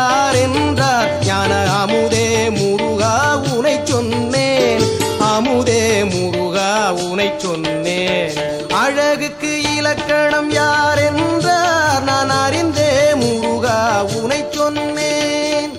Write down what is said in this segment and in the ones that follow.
யார் என்றார் ஞான அமுதே முருகா உனை சொன்னேன் அமுதே முருகா உனை சொன்னேன் அழகுக்கு இலக்கணம் யார் என்றார் நான் அறிந்தே முருகா உனை சொன்னேன்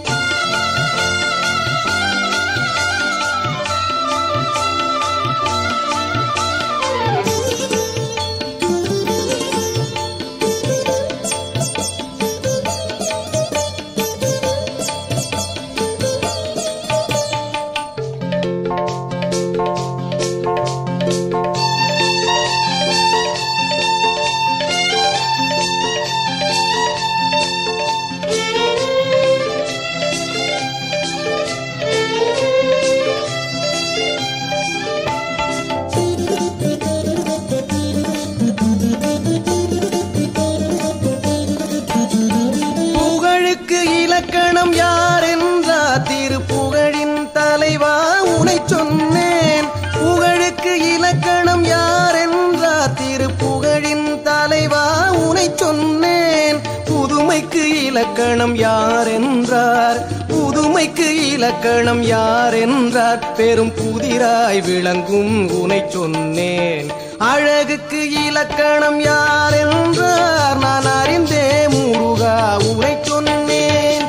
புகழுக்கு இலக்கணம் யார் என்றார் திருப்புகழின் தலைவா உனை சொன்னேன் புகழுக்கு இலக்கணம் யார் என்றார் திருப்புகழின் தலைவா உனை சொன்னேன் புதுமைக்கு இலக்கணம் யார் என்றார் புதுமைக்கு இலக்கணம் யார் என்றார் பெரும் புதிராய் விளங்கும் உனை சொன்னேன் அழகுக்கு இலக்கணம் யார் என்றார் நான் அறிந்தே முருகா உனை சொன்னேன்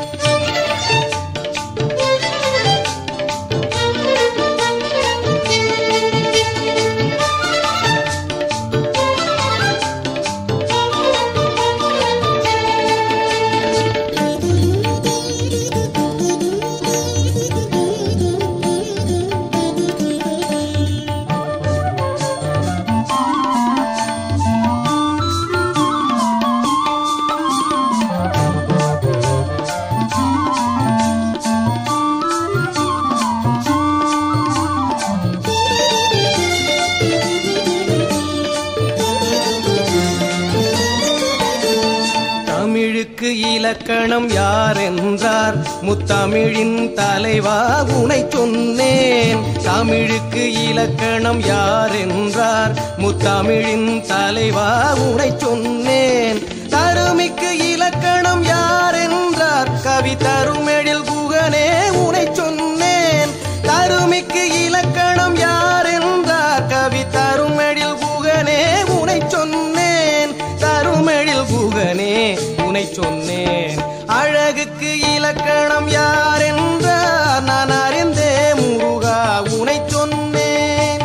தமிழுக்கு இலக்கணம் யார் என்றார் முத்தமிழின் தலைவா உனை சொன்னேன் தமிழுக்கு இலக்கணம் யார் என்றார் முத்தமிழின் தலைவா உனை சொன்னேன் தருமிக்கு இலக்கணம் யார் என்றார் கவி தருமெழில் குகனே உனை சொன்னேன் தருமிக்கு இலக்கணம் யார் என்றார் கவி தருமெழில் குகனே உனை சொன்னேன் தருமெழில் குகனே உனை சொன்னேன் அழகுக்கு இலக்கணம் யார் என்றார் நான் அறிந்தே முருகா உனை சொன்னேன்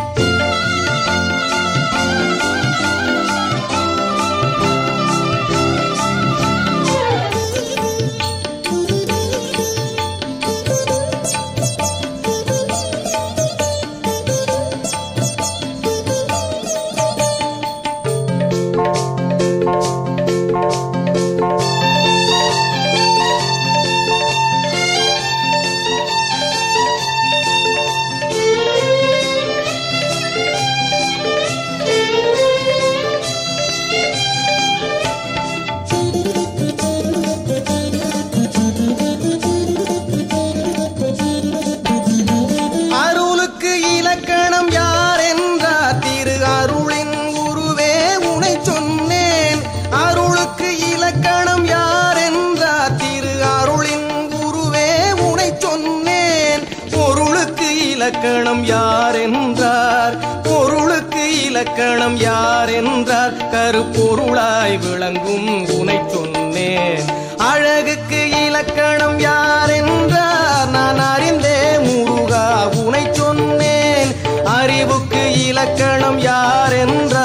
அருளுக்கு இலக்கணம் யார் என்றார் திரு அருளின் குருவே உனை சொன்னேன் அருளுக்கு இலக்கணம் யார் என்றார் திரு அருளின் குருவே உனை சொன்னேன் பொருளுக்கு இலக்கணம் யார் என்றார் பொருளுக்கு இலக்கணம் யார் என்றார் கருப்பொருளாய் விளங்கும் உனை சொன்னேன் அழகுக்கு இலக்கணம் யார் என்றார் நான் அறிந்தே முருகா உனை சொன்னேன் அறிவுக்கு இலக்கணம் யார் என்றார்